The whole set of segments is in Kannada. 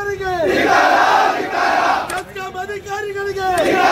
ಅಧಿಕಾರಿಗಳಿಗೆ ಜಸ್ಕಾಂ ಅಧಿಕಾರಿಗಳಿಗೆ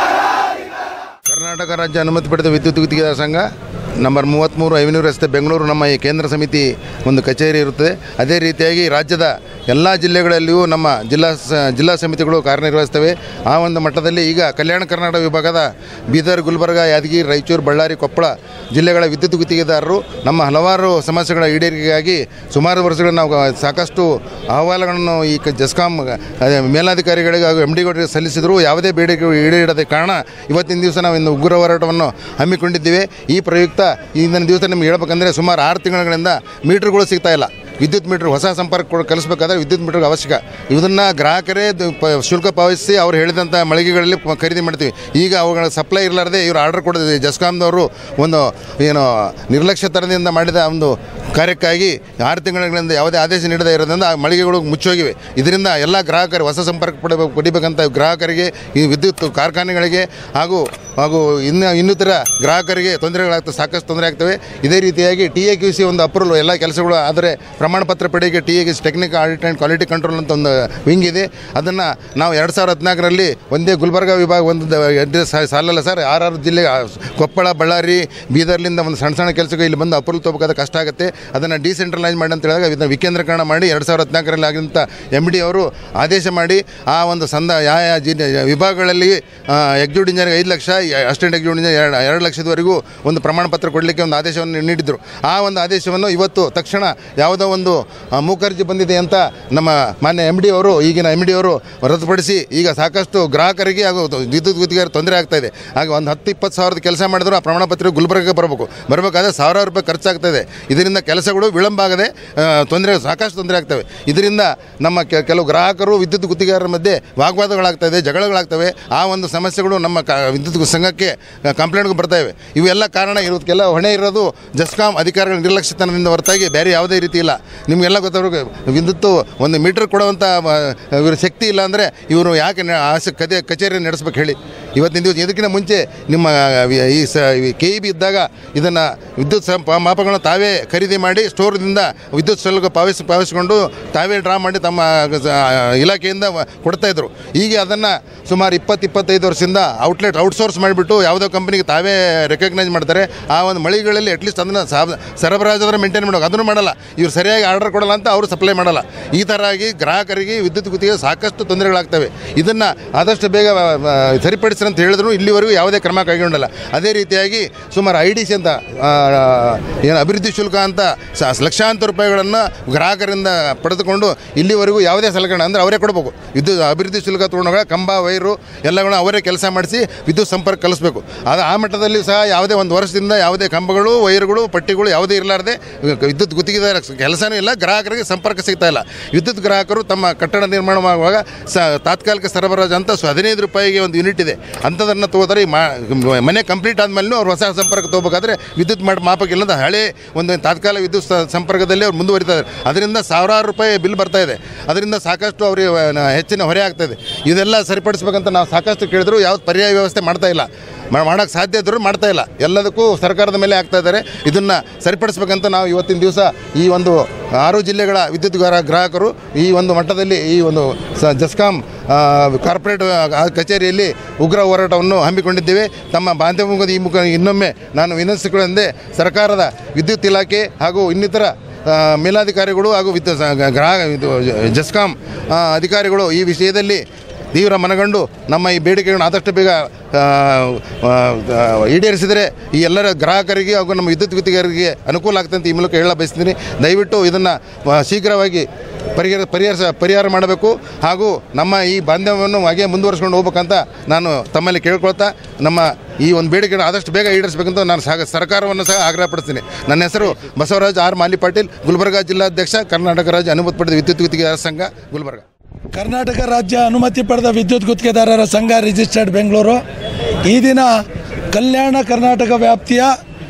ಕರ್ನಾಟಕ ರಾಜ್ಯ ಅನುಮತಿ ಪಡೆದ ವಿದ್ಯುತ್ ಗುತ್ತಿಗೆದಾರ ಸಂಘ ನಂಬರ್ ಮೂವತ್ತ್ಮೂರು ಐವನೂರು ರಸ್ತೆ ಬೆಂಗಳೂರು ನಮ್ಮ ಈ ಕೇಂದ್ರ ಸಮಿತಿ ಒಂದು ಕಚೇರಿ ಇರುತ್ತದೆ ಅದೇ ರೀತಿಯಾಗಿ ರಾಜ್ಯದ ಎಲ್ಲ ಜಿಲ್ಲೆಗಳಲ್ಲಿಯೂ ನಮ್ಮ ಜಿಲ್ಲಾ ಸ ಜಿಲ್ಲಾ ಸಮಿತಿಗಳು ಕಾರ್ಯನಿರ್ವಹಿಸ್ತವೆ ಆ ಒಂದು ಮಟ್ಟದಲ್ಲಿ ಈಗ ಕಲ್ಯಾಣ ಕರ್ನಾಟಕ ವಿಭಾಗದ ಬೀದರ್ ಗುಲ್ಬರ್ಗ ಯಾದಗಿರಿ ರಾಯಚೂರು ಬಳ್ಳಾರಿ ಕೊಪ್ಪಳ ಜಿಲ್ಲೆಗಳ ವಿದ್ಯುತ್ ಗುತ್ತಿಗೆದಾರರು ನಮ್ಮ ಹಲವಾರು ಸಮಸ್ಯೆಗಳ ಈಡೇರಿಕೆಗಾಗಿ ಸುಮಾರು ವರ್ಷಗಳ ನಾವು ಸಾಕಷ್ಟು ಅಹವಾಲುಗಳನ್ನು ಈ ಕ- ಜಸ್ಕಾಂ ಅದೇ ಮೇಲಾಧಿಕಾರಿಗಳಿಗೆ ಹಾಗೂ ಎಮ್ ಡಿಗಳಿಗೆ ಸಲ್ಲಿಸಿದರೂ ಯಾವುದೇ ಬೇಡಿಕೆ ಈಡೇರದ ಕಾರಣ ಇವತ್ತಿನ ದಿವಸ ನಾವು ಇನ್ನು ಉಗ್ರ ಹೋರಾಟವನ್ನು ಹಮ್ಮಿಕೊಂಡಿದ್ದೇವೆ ಈ ಪ್ರಯುಕ್ತ ಇಂದಿನ ದಿವಸ ನಿಮ್ಗೆ ಹೇಳ್ಬೇಕಂದ್ರೆ ಸುಮಾರು ಆರು ತಿಂಗಳುಗಳಿಂದ ಮೀಟರ್ಗಳು ಸಿಗ್ತಾ ಇಲ್ಲ ವಿದ್ಯುತ್ ಮೀಟರ್ ಹೊಸ ಸಂಪರ್ಕ ಕೊಡ್- ಕಲಿಸ್ಬೇಕಾದ್ರೆ ವಿದ್ಯುತ್ ಮೀಟರ್ ಅವಶ್ಯಕ ಇದನ್ನು ಗ್ರಾಹಕರೇ ದ- ಪ- ಶುಲ್ಕ ಪಾವತಿಸಿ ಅವ್ರು ಹೇಳಿದಂಥ ಮಳಿಗೆಗಳಲ್ಲಿ ಪ- ಖರೀದಿ ಮಾಡ್ತೀವಿ ಈಗ ಅವುಗಳ ಸಪ್ಲೈ ಇರಲಾರ್ದೆ ಇವರು ಆರ್ಡರ್ ಕೊಡೋದು ಜಸ್ಕಾಮ್ದವರು ಒಂದು ಏನು ನಿರ್ಲಕ್ಷ್ಯ ತರದಿಂದ ಮಾಡಿದ ಒಂದು ಕಾರ್ಯಕ್ಕಾಗಿ ಆರು ತಿಂಗಳಿಂದ ಯಾವುದೇ ಆದೇಶ ನೀಡದೇ ಇರೋದ್ರಿಂದ ಆ ಮಳಿಗೆಗಳು ಮುಚ್ಚೋಗಿವೆ ಇದರಿಂದ ಎಲ್ಲ ಗ್ರಾಹಕರು ಹೊಸ ಸಂಪರ್ಕ ಪಡಬೇಕು ಪಡಿಬೇಕಂತ ಗ್ರಾಹಕರಿಗೆ ಈ ವಿದ್ಯುತ್ ಕಾರ್ಖಾನೆಗಳಿಗೆ ಹಾಗೂ ಹಾಗೂ ಇನ್ನು ಇನ್ನಿತರ ಗ್ರಾಹಕರಿಗೆ ತೊಂದರೆಗಳಾಗ್ತವೆ ಸಾಕಷ್ಟು ತೊಂದರೆ ಆಗ್ತವೆ ಇದೇ ರೀತಿಯಾಗಿ ಟಿ ಎ ಕ್ಯೂ ಸಿ ಒಂದು ಅಪ್ರೂವಲ್ ಎಲ್ಲ ಕೆಲಸಗಳು ಆದರೆ ಪ್ರಮಾಣ ಪತ್ರ ಪಡೆಯೋಕ್ಕೆ T A Q C technic audit and quality control ಅಂತ ಒಂದು ವಿಂಗ್ ಇದೆ ಅದನ್ನು ನಾವು ಎರಡು ಸಾವಿರದ ಹದಿನಾಲ್ಕರಲ್ಲಿ ಒಂದೇ ಗುಲ್ಬರ್ಗ ವಿಭಾಗ ಒಂದು ದ- ಎರಡು ಸಾ- ಸಾಲಲ್ಲ ಸರ್ ಆರಾರು ಜಿಲ್ಲೆ ಆ, ಕೊಪ್ಪಳ ಬಳ್ಳಾರಿ ಬೀದರ್ಲಿಂದ ಒಂದು ಸಣ್ಣ ಸಣ್ಣ ಕೆಲಸಕ್ಕೆ ಇಲ್ಲಿ ಬಂದು ಅಪ್ರೂವಲ್ ತೊಗೋಬೇಕಾದ ಕಷ್ಟ ಆಗುತ್ತೆ ಅದನ್ನು ಡಿಸೆಂಟ್ರಲೈಸ್ ಮಾಡಿ ಅಂತ ಹೇಳಿದಾಗ ಇದನ್ನು ವಿಕೇಂದ್ರೀಕರಣ ಮಾಡಿ ಎರಡು ಸಾವಿರದ ಹದಿನಾಲ್ಕರಲ್ಲಿ ಆಗಿದ್ದಂಥ ಎಮ್ ಡಿ ಅವರು ಆದೇಶ ಮಾಡಿ ಆ ಒಂದು ಸಂದ ಯಾವ ಯಾವ ಜಿ ವಿಭಾಗಗಳಲ್ಲಿ ಎಕ್ಸಿಕ್ಯೂಟಿವ್ ಇಂಜಿನಿಯರ್ ಐದು ಲಕ್ಷ ಅಸಿಸ್ಟೆಂಟ್ ಎಕ್ಸಿಕ್ಯೂಟಿವ್ ಇಂಜಿನಿಯರ್ ಎರಡು ಎರಡು ಲಕ್ಷದವರೆಗೂ ಒಂದು ಪ್ರಮಾಣ ಪತ್ರ ಕೊಡಲಿಕ್ಕೆ ಒಂದು ಆದೇಶವನ್ನು ನೀಡಿದರು ಆ ಒಂದು ಆದೇಶವನ್ನು ಇವತ್ತು ತಕ್ಷಣ ಯಾವುದೋ ಒಂದು ಆ, ಮೂಕರ್ಜಿ ಬಂದಿದೆ ಅಂತ ನಮ್ಮ ಮಾನ್ಯ ಎಮ್ ಡಿ ಅವರು ಈಗಿನ ಎಮ್ ಡಿ ಅವರು ರದ್ದುಪಡಿಸಿ ಈಗ ಸಾಕಷ್ಟು ಗ್ರಾಹಕರಿಗೆ ಹಾಗೂ ವಿದ್ಯುತ್ ಗುತ್ತಿಗೆದಾರರಿಗೆ ತೊಂದರೆ ಆಗ್ತಾ ಇದೆ ಹಾಗೆ ಒಂದು ಹತ್ತು ಇಪ್ಪತ್ತು ಸಾವಿರದ ಕೆಲಸ ಮಾಡಿದ್ರು ಆ ಪ್ರಮಾಣ ಪತ್ರ ಗುಲ್ಬರ್ಗಕ್ಕೆ ಬರಬೇಕು ಬರಬೇಕಾದ್ರೆ ಸಾವಿರಾರು ರೂಪಾಯಿ ಖರ್ಚಾಗ್ತಾ ಇದೆ ಇದರಿಂದ ಕೆಲಸಗಳು ವಿಳಂಬ ಆಗದೆ ಆ, ತೊಂದರೆ ಸಾಕಷ್ಟು ತೊಂದರೆ ಆಗ್ತವೆ ಇದರಿಂದ ನಮ್ಮ ಕೆ- ಕೆಲವು ಗ್ರಾಹಕರು ವಿದ್ಯುತ್ ಗುತ್ತಿಗೆದಾರರ ಮಧ್ಯೆ ವಾಗ್ವಾದಗಳಾಗ್ತಾ ಇದೆ ಜಗಳಗಳಾಗ್ತವೆ ಆ ಒಂದು ಸಮಸ್ಯೆಗಳು ನಮ್ಮ ಕ ವಿದ್ಯುತ್ ಸಂಘಕ್ಕೆ ಕಂಪ್ಲೇಂಟ್ಗೆ ಬರ್ತಾ ಇವೆ ಇವೆಲ್ಲ ಕಾರಣ ಇರೋದಕ್ಕೆಲ್ಲ ಹೊಣೆ ಇರೋದು ಜಸ್ಕಾಂ ಅಧಿಕಾರಿಗಳ ನಿರ್ಲಕ್ಷ್ಯತನದಿಂದ ಹೊರತಾಗಿ ಬೇರೆ ಯಾವುದೇ ರೀತಿ ಇಲ್ಲ ನಿಮಗೆಲ್ಲ ಗೊತ್ತವ್ರಿಗೆ ವಿದ್ಯುತ್ತು ಒಂದು ಮೀಟರ್ ಕೊಡುವಂಥ ಆ, ಇವ್ರ ಶಕ್ತಿ ಇಲ್ಲ ಅಂದರೆ ಇವರು ಯಾಕೆ ನ- ಆಸೆ ಕದೆ ಕಚೇರಿ ನಡೆಸ್ಬೇಕು ಹೇಳಿ ಇವತ್ತಿನ ದಿವಸ ಇದಕ್ಕಿಂತ ಮುಂಚೆ ನಿಮ್ಮ ವಿ- ಈ ಸ ಕೆ ಇ ಬಿ ಇದ್ದಾಗ ಇದನ್ನು ವಿದ್ಯುತ್ ಸಂ- ಪ- ಮಾಪಕಗಳನ್ನು ತಾವೇ ಖರೀದಿ ಮಾಡಿ ಸ್ಟೋರ್ದಿಂದ ವಿದ್ಯುತ್ ಶುಲ್ಕ ಪಾವತಿಸಿ ಪಾವತಿಸಿಕೊಂಡು ತಾವೇ ಡ್ರಾ ಮಾಡಿ ತಮ್ಮ ಸ- ಇಲಾಖೆಯಿಂದ ವ- ಕೊಡ್ತಾ ಇದ್ರು ಈಗ ಅದನ್ನು ಸುಮಾರು ಇಪ್ಪತ್ತು ಇಪ್ಪತ್ತೈದು ವರ್ಷದಿಂದ ಔಟ್ಲೆಟ್ ಔಟ್ಸೋರ್ಸ್ ಮಾಡಿಬಿಟ್ಟು ಯಾವುದೋ ಕಂಪ್ನಿಗೆ ತಾವೇ ರೆಕಗ್ನೈಸ್ ಮಾಡ್ತಾರೆ ಆ ಒಂದು ಮಳಿಗೆಗಳಲ್ಲಿ ಅಟ್ಲೀಸ್ಟ್ ಅದನ್ನು ಸಾಬ್ ಸರಬರಾಜಾದ್ರೆ ಮೇಂಟೈನ್ ಮಾಡಬೇಕು ಅದನ್ನು ಮಾಡಲ್ಲ ಇವ್ರು ಸರಿಯಾಗಿ ಆರ್ಡರ್ ಕೊಡಲ್ಲ ಅಂತ ಅವರು ಸಪ್ಲೈ ಮಾಡಲ್ಲ ಈ ಥರ ಆಗಿ ಗ್ರಾಹಕರಿಗೆ ವಿದ್ಯುತ್ ಗುತ್ತಿಗೆ ಸಾಕಷ್ಟು ತೊಂದರೆಗಳಾಗ್ತವೆ ಇದನ್ನು ಆದಷ್ಟು ಬೇಗ ಆ, ಆ, ಸರಿಪಡಿಸಿ ಅಂತ ಹೇಳಿದ್ರು ಇಲ್ಲಿವರೆಗೂ ಯಾವುದೇ ಕ್ರಮ ಕೈಗೊಂಡಿಲ್ಲ ಅದೇ ರೀತಿಯಾಗಿ ಸುಮಾರು ಐ ಡಿ ಸಿ ಅಂತ ಆ, ಏನು ಅಭಿವೃದ್ಧಿ ಶುಲ್ಕ ಅಂತ ಸ- ಲಕ್ಷಾಂತರ ರೂಪಾಯಿಗಳನ್ನು ಗ್ರಾಹಕರಿಂದ ಪಡೆದುಕೊಂಡು ಇಲ್ಲಿವರೆಗೂ ಯಾವುದೇ ಸಲಕರಣೆ ಅಂದರೆ ಅವರೇ ಕೊಡಬೇಕು ವಿದ್ಯುತ್ ಅಭಿವೃದ್ಧಿ ಶುಲ್ಕ ತೊಗೊಂಡಾಗ ಕಂಬ ವೈರು ಎಲ್ಲಗಳನ್ನ ಅವರೇ ಕೆಲಸ ಮಾಡಿಸಿ ವಿದ್ಯುತ್ ಸಂಪರ್ಕ ಕಲಿಸ್ಬೇಕು ಅದು ಆ ಮಟ್ಟದಲ್ಲಿ ಸಹ ಯಾವುದೇ ಒಂದು ವರ್ಷದಿಂದ ಯಾವುದೇ ಕಂಬಗಳು ವೈರುಗಳು ಪಟ್ಟಿಗಳು ಯಾವುದೇ ಇರಲಾರ್ದೆ ವಿದ್ಯುತ್ ಗುತ್ತಿಗೆದಾರ ಕೆಲಸನೂ ಇಲ್ಲ ಗ್ರಾಹಕರಿಗೆ ಸಂಪರ್ಕ ಸಿಗ್ತಾ ಇಲ್ಲ ವಿದ್ಯುತ್ ಗ್ರಾಹಕರು ತಮ್ಮ ಕಟ್ಟಡ ನಿರ್ಮಾಣ ಮಾಡುವಾಗ ಸ ತಾತ್ಕಾಲಿಕ ಸರಬರಾಜು ಅಂತ ಸೊ ಹದಿನೈದು ರೂಪಾಯಿಗೆ ಒಂದು ಯೂನಿಟ್ ಇದೆ ಅಂಥದನ್ನು ತಗೋತಾರೆ ಈ ಮಾ ಮನೆ ಕಂಪ್ಲೀಟ್ ಆದಮೇಲೆ ಅವ್ರು ಹೊಸ ಸಂಪರ್ಕ ತೊಗೋಬೇಕಾದ್ರೆ ವಿದ್ಯುತ್ ಮಾಡ ಮಾಪಕ ಇಲ್ಲದ ಹಳೆ ಒಂದು ತಾತ್ಕಾಲಿಕ ವಿದ್ಯುತ್ ಸ- ಸಂಪರ್ಕದಲ್ಲಿ ಅವ್ರು ಮುಂದುವರಿತಾ ಇದ್ದಾರೆ ಅದರಿಂದ ಸಾವಿರಾರು ರೂಪಾಯಿ ಬಿಲ್ ಬರ್ತಾ ಇದೆ ಅದರಿಂದ ಸಾಕಷ್ಟು ಅವರಿಗೆ ಹೆಚ್ಚಿನ ಹೊರೆ ಆಗ್ತಾ ಇದೆ ಇದೆಲ್ಲ ಸರಿಪಡಿಸ್ಬೇಕಂತ ನಾವು ಸಾಕಷ್ಟು ಕೇಳಿದ್ರು ಯಾವ್ದು ಪರ್ಯಾಯ ವ್ಯವಸ್ಥೆ ಮಾಡ್ತಾ ಇಲ್ಲ ಮಾಡೋಕ್ಕೆ ಸಾಧ್ಯ ಇದ್ದರೂ ಮಾಡ್ತಾ ಇಲ್ಲ ಎಲ್ಲದಕ್ಕೂ ಸರ್ಕಾರದ ಮೇಲೆ ಆಗ್ತಾ ಇದ್ದಾರೆ ಇದನ್ನು ಸರಿಪಡಿಸ್ಬೇಕಂತ ನಾವು ಇವತ್ತಿನ ದಿವಸ ಈ ಒಂದು ಆರು ಜಿಲ್ಲೆಗಳ ವಿದ್ಯುತ್ ಗ್ರಾ- ಗ್ರಾಹಕರು ಈ ಒಂದು ಮಟ್ಟದಲ್ಲಿ ಈ ಒಂದು ಸ ಜಸ್ಕಾಂ ಆ, ಕಾರ್ಪೊರೇಟ್ ಆ, ಕಚೇರಿಯಲ್ಲಿ ಉಗ್ರ ಹೋರಾಟವನ್ನು ಹಮ್ಮಿಕೊಂಡಿದ್ದೇವೆ ತಮ್ಮ ಬಾಂಧವ್ಯದ ಈ ಮುಖ ಇನ್ನೊಮ್ಮೆ ನಾನು ವಿನಂತಿಸಿಕೊಳ್ಳೆಂದೇ ಸರ್ಕಾರದ ವಿದ್ಯುತ್ ಇಲಾಖೆ ಹಾಗೂ ಇನ್ನಿತರ ಆ, ಮೇಲಾಧಿಕಾರಿಗಳು ಹಾಗೂ ವಿದ್ಯುತ್ ಗ್ರಾಹ ಇದು ಜಸ್ಕಾಂ ಆ, ಅಧಿಕಾರಿಗಳು ಈ ವಿಷಯದಲ್ಲಿ ತೀವ್ರ ಮನಗಂಡು ನಮ್ಮ ಈ ಬೇಡಿಕೆಗಳನ್ನು ಆದಷ್ಟು ಬೇಗ ಆ, ಆ, ಆ, ಈಡೇರಿಸಿದರೆ ಈ ಎಲ್ಲರ ಗ್ರಾಹಕರಿಗೆ ಹಾಗೂ ನಮ್ಮ ವಿದ್ಯುತ್ ಗುತ್ತಿಗೆರಿಗೆ ಅನುಕೂಲ ಆಗ್ತದೆ ಅಂತ ಈ ಮೂಲಕ ಹೇಳ ಬಯಸ್ತೀನಿ ದಯವಿಟ್ಟು ಇದನ್ನು ಶೀಘ್ರವಾಗಿ ಪರಿಹಾರ ಪರಿಹರಿಸ ಪರಿಹಾರ ಮಾಡಬೇಕು ಹಾಗೂ ನಮ್ಮ ಈ ಬಾಂಧವ್ಯವನ್ನು ಹಾಗೆ ಮುಂದುವರಿಸ್ಕೊಂಡು ಹೋಗ್ಬೇಕಂತ ನಾನು ತಮ್ಮಲ್ಲಿ ಕೇಳ್ಕೊಳ್ತಾ ನಮ್ಮ ಈ ಒಂದು ಬೇಡಿಕೆಯನ್ನು ಆದಷ್ಟು ಬೇಗ ಈಡೇರಿಸಬೇಕಂತ ನಾನು ಸಹ ಸರ್ಕಾರವನ್ನು ಸಹ ಆಗ್ರಹಪಡಿಸ್ತೀನಿ ನನ್ನ ಹೆಸರು ಬಸವರಾಜ್ ಆರ್ ಮಾಲಿ ಪಾಟೀಲ್ ಗುಲ್ಬರ್ಗಾ ಜಿಲ್ಲಾಧ್ಯಕ್ಷ ಕರ್ನಾಟಕ ರಾಜ್ಯ ಅನುಮತಿ ಪಡೆದ ವಿದ್ಯುತ್ ಗುತ್ತಿಗೆದಾರ ಸಂಘ ಗುಲ್ಬರ್ಗಾ ಕರ್ನಾಟಕ ರಾಜ್ಯ ಅನುಮತಿ ಪಡೆದ ವಿದ್ಯುತ್ ಗುತ್ತಿಗೆದಾರರ ಸಂಘ ರಿಜಿಸ್ಟರ್ಡ್ ಬೆಂಗಳೂರು ಈ ದಿನ ಕಲ್ಯಾಣ ಕರ್ನಾಟಕ ವ್ಯಾಪ್ತಿಯ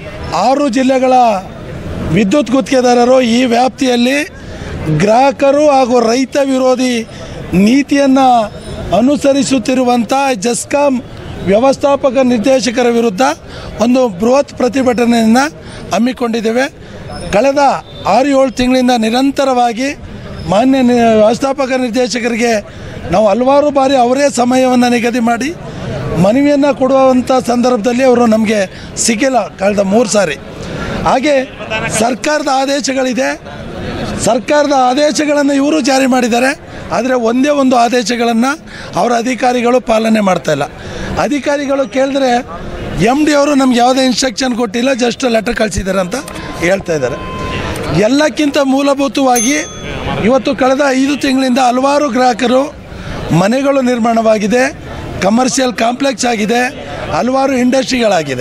ಆರು ಜಿಲ್ಲೆಗಳ ವಿದ್ಯುತ್ ಗುತ್ತಿಗೆದಾರರು ಈ ವ್ಯಾಪ್ತಿಯಲ್ಲಿ ಗ್ರಾಹಕರು ಹಾಗೂ ರೈತ ವಿರೋಧಿ ನೀತಿಯನ್ನು ಅನುಸರಿಸುತ್ತಿರುವಂಥ ಜಸ್ಕಾಂ ವ್ಯವಸ್ಥಾಪಕ ನಿರ್ದೇಶಕರ ವಿರುದ್ಧ ಒಂದು ಬೃಹತ್ ಪ್ರತಿಭಟನೆಯನ್ನು ಹಮ್ಮಿಕೊಂಡಿದ್ದೇವೆ ಕಳೆದ ಆರು ಏಳು ತಿಂಗಳಿಂದ ನಿರಂತರವಾಗಿ ಮಾನ್ಯ ನಿ- ವ್ಯವಸ್ಥಾಪಕ ನಿರ್ದೇಶಕರಿಗೆ ನಾವು ಹಲವಾರು ಬಾರಿ ಅವರೇ ಸಮಯವನ್ನು ನಿಗದಿ ಮಾಡಿ ಮನವಿಯನ್ನು ಕೊಡುವಂಥ ಸಂದರ್ಭದಲ್ಲಿ ಅವರು ನಮಗೆ ಸಿಕ್ಕಿಲ್ಲ ಕಳೆದ ಮೂರು ಸಾರಿ ಹಾಗೆ ಸರ್ಕಾರದ ಆದೇಶಗಳಿದೆ ಸರ್ಕಾರದ ಆದೇಶಗಳನ್ನು ಇವರು ಜಾರಿ ಮಾಡಿದ್ದಾರೆ ಆದರೆ ಒಂದೇ ಒಂದು ಆದೇಶಗಳನ್ನು ಅವರ ಅಧಿಕಾರಿಗಳು ಪಾಲನೆ ಮಾಡ್ತಾ ಇಲ್ಲ ಅಧಿಕಾರಿಗಳು ಕೇಳಿದ್ರೆ ಎಮ್ ಡಿ ಅವರು ನಮ್ಗೆ ಯಾವುದೇ ಇನ್ಸ್ಟ್ರಕ್ಷನ್ ಕೊಟ್ಟಿಲ್ಲ ಜಸ್ಟ್ ಲೆಟರ್ ಕಳಿಸಿದ್ದಾರೆ ಅಂತ ಹೇಳ್ತಾ ಇದ್ದಾರೆ ಎಲ್ಲಕ್ಕಿಂತ ಮೂಲಭೂತವಾಗಿ ಇವತ್ತು ಕಳೆದ ಐದು ತಿಂಗಳಿಂದ ಹಲವಾರು ಗ್ರಾಹಕರು ಮನೆಗಳು ನಿರ್ಮಾಣವಾಗಿದೆ ಕಮರ್ಷಿಯಲ್ ಕಾಂಪ್ಲೆಕ್ಸ್ ಆಗಿದೆ ಹಲವಾರು ಇಂಡಸ್ಟ್ರಿಗಳಾಗಿದೆ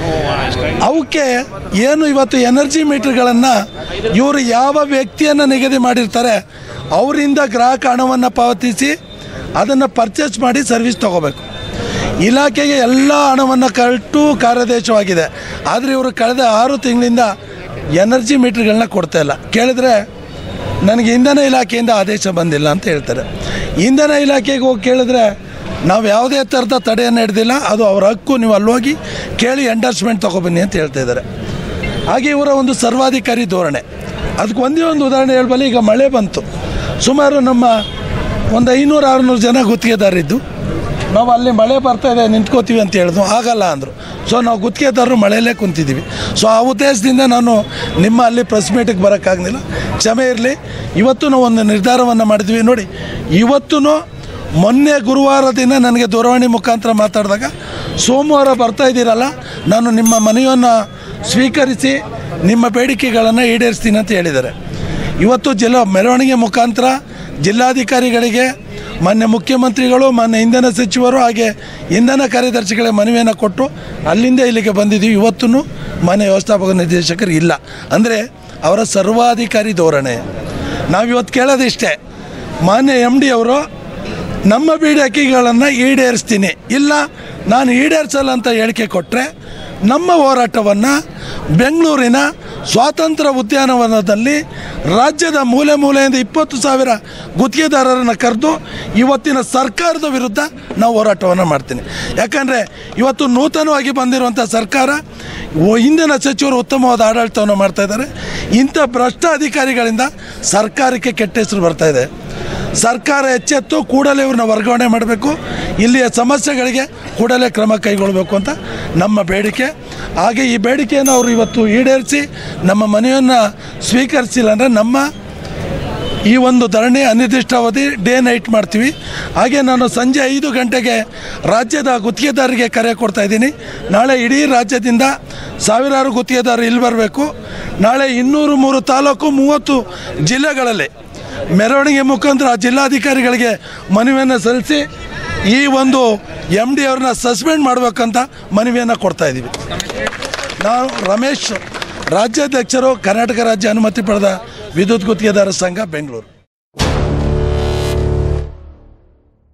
ಅವಕ್ಕೆ ಏನು ಇವತ್ತು ಎನರ್ಜಿ ಮೀಟರ್ಗಳನ್ನು ಇವರು ಯಾವ ವ್ಯಕ್ತಿಯನ್ನು ನಿಗದಿ ಮಾಡಿರ್ತಾರೆ ಅವರಿಂದ ಗ್ರಾಹಕ ಹಣವನ್ನು ಪಾವತಿಸಿ ಅದನ್ನು ಪರ್ಚೇಸ್ ಮಾಡಿ ಸರ್ವಿಸ್ ತಗೋಬೇಕು ಇಲಾಖೆಗೆ ಎಲ್ಲ ಹಣವನ್ನು ಕಟ್ಟು ಕಾರ್ಯಾದೇಶವಾಗಿದೆ ಆದರೆ ಇವರು ಕಳೆದ ಆರು ತಿಂಗಳಿಂದ ಎನರ್ಜಿ ಮೀಟರ್ಗಳನ್ನ ಕೊಡ್ತಾ ಇಲ್ಲ ಕೇಳಿದ್ರೆ ನನಗೆ ಇಂಧನ ಇಲಾಖೆಯಿಂದ ಆದೇಶ ಬಂದಿಲ್ಲ ಅಂತ ಹೇಳ್ತಾರೆ ಇಂಧನ ಇಲಾಖೆಗೆ ಹೋಗಿ ಕೇಳಿದ್ರೆ ನಾವು ಯಾವುದೇ ಥರದ ತಡೆಯನ್ನು ಹಿಡ್ದಿಲ್ಲ ಅದು ಅವರ ಹಕ್ಕು ನೀವು ಅಲ್ಲೋಗಿ ಕೇಳಿ ಎಂಡರ್ಸ್ಮೆಂಟ್ ತೊಗೊಬನ್ನಿ ಅಂತ ಹೇಳ್ತಾ ಇದ್ದಾರೆ ಹಾಗೆ ಇವರ ಒಂದು ಸರ್ವಾಧಿಕಾರಿ ಧೋರಣೆ ಅದಕ್ಕೆ ಒಂದೇ ಒಂದು ಉದಾಹರಣೆ ಹೇಳ್ಬಲ್ಲ ಈಗ ಮಳೆ ಬಂತು ಸುಮಾರು ನಮ್ಮ ಒಂದು ಐನೂರು ಆರುನೂರು ಜನ ಗುತ್ತಿಗೆದಾರಿದ್ದು ನಾವು ಅಲ್ಲಿ ಮಳೆ ಬರ್ತಾ ಇದೆ ನಿಂತ್ಕೋತೀವಿ ಅಂತ ಹೇಳಿದ್ವು ಆಗಲ್ಲ ಅಂದರು ಸೊ ನಾವು ಗುತ್ತಿಗೆದಾರರು ಮಳೆಯಲ್ಲೇ ಕುಂತಿದ್ದೀವಿ ಸೊ ಆ ಉದ್ದೇಶದಿಂದ ನಾನು ನಿಮ್ಮ ಅಲ್ಲಿ ಪ್ರೆಸ್ ಮೀಟಿಗೆ ಬರೋಕ್ಕಾಗಲಿಲ್ಲ ಕ್ಷಮೆ ಇರಲಿ ಇವತ್ತು ನಾವು ಒಂದು ನಿರ್ಧಾರವನ್ನು ಮಾಡಿದ್ವಿ ನೋಡಿ ಇವತ್ತೂ ಮೊನ್ನೆ ಗುರುವಾರ ದಿನ ನನಗೆ ದೂರವಾಣಿ ಮುಖಾಂತರ ಮಾತಾಡಿದಾಗ ಸೋಮವಾರ ಬರ್ತಾ ಇದ್ದೀರಲ್ಲ ನಾನು ನಿಮ್ಮ ಮನೆಯನ್ನು ಸ್ವೀಕರಿಸಿ ನಿಮ್ಮ ಬೇಡಿಕೆಗಳನ್ನು ಈಡೇರಿಸ್ತೀನಿ ಅಂತ ಹೇಳಿದ್ದಾರೆ ಇವತ್ತು ಜಿಲ್ಲಾ ಮೆರವಣಿಗೆ ಮುಖಾಂತರ ಜಿಲ್ಲಾಧಿಕಾರಿಗಳಿಗೆ ಮಾನ್ಯ ಮುಖ್ಯಮಂತ್ರಿಗಳು ಮಾನ್ಯ ಇಂಧನ ಸಚಿವರು ಹಾಗೆ ಇಂಧನ ಕಾರ್ಯದರ್ಶಿಗಳಿಗೆ ಮನವಿಯನ್ನು ಕೊಟ್ಟು ಅಲ್ಲಿಂದ ಇಲ್ಲಿಗೆ ಬಂದಿದ್ದೀವಿ ಇವತ್ತೂ ಮಾನ್ಯ ವ್ಯವಸ್ಥಾಪಕ ನಿರ್ದೇಶಕರು ಇಲ್ಲ ಅಂದರೆ ಅವರ ಸರ್ವಾಧಿಕಾರಿ ಧೋರಣೆ ನಾವಿವತ್ತು ಕೇಳೋದಿಷ್ಟೇ ಮಾನ್ಯ ಎಮ್ ಡಿ ಅವರು ನಮ್ಮ ಬೇಡಿಕೆಗಳನ್ನು ಈಡೇರಿಸ್ತೀನಿ ಇಲ್ಲ ನಾನು ಈಡೇರಿಸಲ್ಲ ಅಂತ ಹೇಳಿಕೆ ಕೊಟ್ಟರೆ ನಮ್ಮ ಹೋರಾಟವನ್ನು ಬೆಂಗಳೂರಿನ ಸ್ವಾತಂತ್ರ್ಯ ಉದ್ಯಾನವನದಲ್ಲಿ ರಾಜ್ಯದ ಮೂಲೆ ಮೂಲೆಯಿಂದ ಇಪ್ಪತ್ತು ಸಾವಿರ ಗುತ್ತಿಗೆದಾರರನ್ನು ಕರೆದು ಇವತ್ತಿನ ಸರ್ಕಾರದ ವಿರುದ್ಧ ನಾವು ಹೋರಾಟವನ್ನು ಮಾಡ್ತೀನಿ ಯಾಕಂದರೆ ಇವತ್ತು ನೂತನವಾಗಿ ಬಂದಿರುವಂಥ ಸರ್ಕಾರ ಓ- ಹಿಂದಿನ ಸಚಿವರು ಉತ್ತಮವಾದ ಆಡಳಿತವನ್ನು ಮಾಡ್ತಾ ಇದ್ದಾರೆ ಇಂಥ ಭ್ರಷ್ಟ ಅಧಿಕಾರಿಗಳಿಂದ ಸರ್ಕಾರಕ್ಕೆ ಕೆಟ್ಟ ಹೆಸರು ಬರ್ತಾ ಇದೆ ಸರ್ಕಾರ ಎಚ್ಚೆತ್ತು ಕೂಡಲೇ ಇವ್ರನ್ನ ವರ್ಗಾವಣೆ ಮಾಡಬೇಕು ಇಲ್ಲಿಯ ಸಮಸ್ಯೆಗಳಿಗೆ ಕೂಡಲೇ ಕ್ರಮ ಕೈಗೊಳ್ಳಬೇಕು ಅಂತ ನಮ್ಮ ಬೇಡಿಕೆ ಹಾಗೆ ಈ ಬೇಡಿಕೆಯನ್ನು ಅವರು ಇವತ್ತು ಈಡೇರಿಸಿ ನಮ್ಮ ಮನೆಯನ್ನು ಸ್ವೀಕರಿಸಿಲ್ಲ ಅಂದರೆ ನಮ್ಮ ಈ ಒಂದು ಧರಣಿ ಅನಿರ್ದಿಷ್ಟಾವಧಿ ಡೇ ನೈಟ್ ಮಾಡ್ತೀವಿ ಹಾಗೆ ನಾನು ಸಂಜೆ ಐದು ಗಂಟೆಗೆ ರಾಜ್ಯದ ಗುತ್ತಿಗೆದಾರರಿಗೆ ಕರೆ ಕೊಡ್ತಾ ಇದ್ದೀನಿ ನಾಳೆ ಇಡೀ ರಾಜ್ಯದಿಂದ ಸಾವಿರಾರು ಗುತ್ತಿಗೆದಾರರು ಇಲ್ಲಿ ಬರಬೇಕು ನಾಳೆ ಇನ್ನೂರು ಮೂರು ತಾಲೂಕು ಮೂವತ್ತು ಜಿಲ್ಲೆಗಳಲ್ಲಿ ಮೆರವಣಿಗೆ ಮುಖಾಂತರ ಆ ಜಿಲ್ಲಾಧಿಕಾರಿಗಳಿಗೆ ಮನವಿಯನ್ನು ಸಲ್ಲಿಸಿ ಈ ಒಂದು ಎಮ್ ಡಿ ಅವ್ರನ್ನ ಸಸ್ಪೆಂಡ್ ಮಾಡಬೇಕಂತ ಮನವಿಯನ್ನು ಕೊಡ್ತಾ ಇದ್ದೀವಿ ನಾವು ರಮೇಶ್ ರಾಜ್ಯಾಧ್ಯಕ್ಷರು ಕರ್ನಾಟಕ ರಾಜ್ಯ ಅನುಮತಿ ಪಡೆದ ವಿದ್ಯುತ್ ಗುತ್ತಿಗೆದಾರ ಸಂಘ ಬೆಂಗಳೂರು